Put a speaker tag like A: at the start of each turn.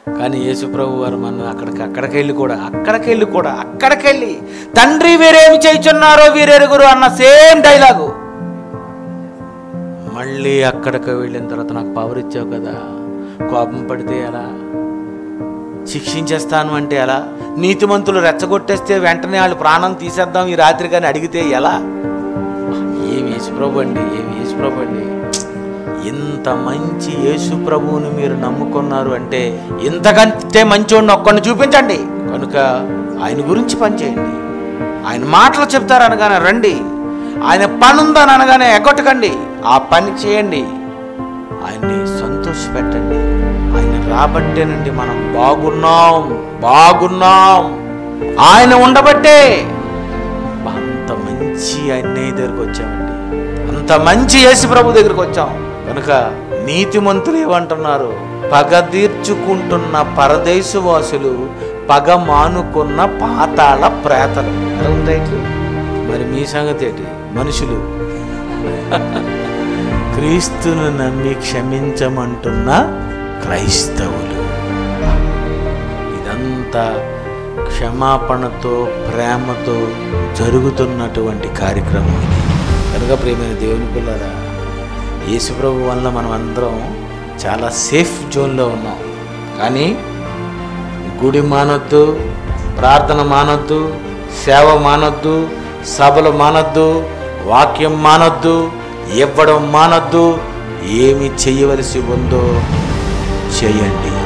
A: కానీ యేసుప్రభు వారు మన అక్కడికి అక్కడికెళ్ళి కూడా అక్కడికెళ్ళి కూడా అక్కడికెళ్ళి తండ్రి వీరేమి చేయుచున్నారో వీరెరుగురు అన్న సేమ్ డైలాగు మళ్ళీ అక్కడికి వెళ్ళిన తర్వాత నాకు పవర్ ఇచ్చావు కదా కోపం పడితే ఎలా శిక్షించేస్తాను అంటే ఎలా నీతిమంతులు రెచ్చగొట్టేస్తే వెంటనే వాళ్ళు ప్రాణం తీసేద్దాం ఈ రాత్రి కానీ అడిగితే ఎలా ఏమి యేసుప్రభు అండి ఏమి యేసుప్రభు అండి ఇంత మంచి యేసుప్రభువుని మీరు నమ్ముకున్నారు అంటే ఇంతకంటే మంచోడిని ఒక్కడిని చూపించండి కనుక ఆయన గురించి పనిచేయండి ఆయన మాటలు చెప్తారనగానే రండి ఆయన పని ఉందని అనగానే ఎగ్గొట్టకండి ఆ పని చేయండి ఆయన్ని సంతోషపెట్టండి ఆయన రాబట్టేనండి మనం బాగున్నాం బాగున్నాం ఆయన ఉండబట్టే అంత మంచి అన్నయ్య దగ్గరకు వచ్చామండి అంత మంచి యేసు ప్రభు దగ్గరకు వచ్చాం కనుక నీతిమంతులు ఏమంటున్నారు పగ తీర్చుకుంటున్న పరదేశవాసులు పగ మానుకున్న పాతాళ ప్రేతలు ఎలా ఉంది ఇట్లు? మరి మీ సంగతి ఏంటి మనుషులు క్రీస్తును నమ్మి క్షమించమంటున్న క్రైస్తవులు ఇదంతా క్షమాపణతో ప్రేమతో జరుగుతున్నటువంటి కార్యక్రమం ఇది కనుక ప్రియమైన దేవుని పిల్లరా యేసుప్రభు వల్ల మనం అందరం చాలా సేఫ్ జోన్లో ఉన్నాం కానీ గుడి మానొద్దు ప్రార్థన మానొద్దు సేవ మానొద్దు సభలు మానొద్దు వాక్యం మానొద్దు ఇవ్వడం మానొద్దు ఏమి చెయ్యవలసి ఉందో చేయండి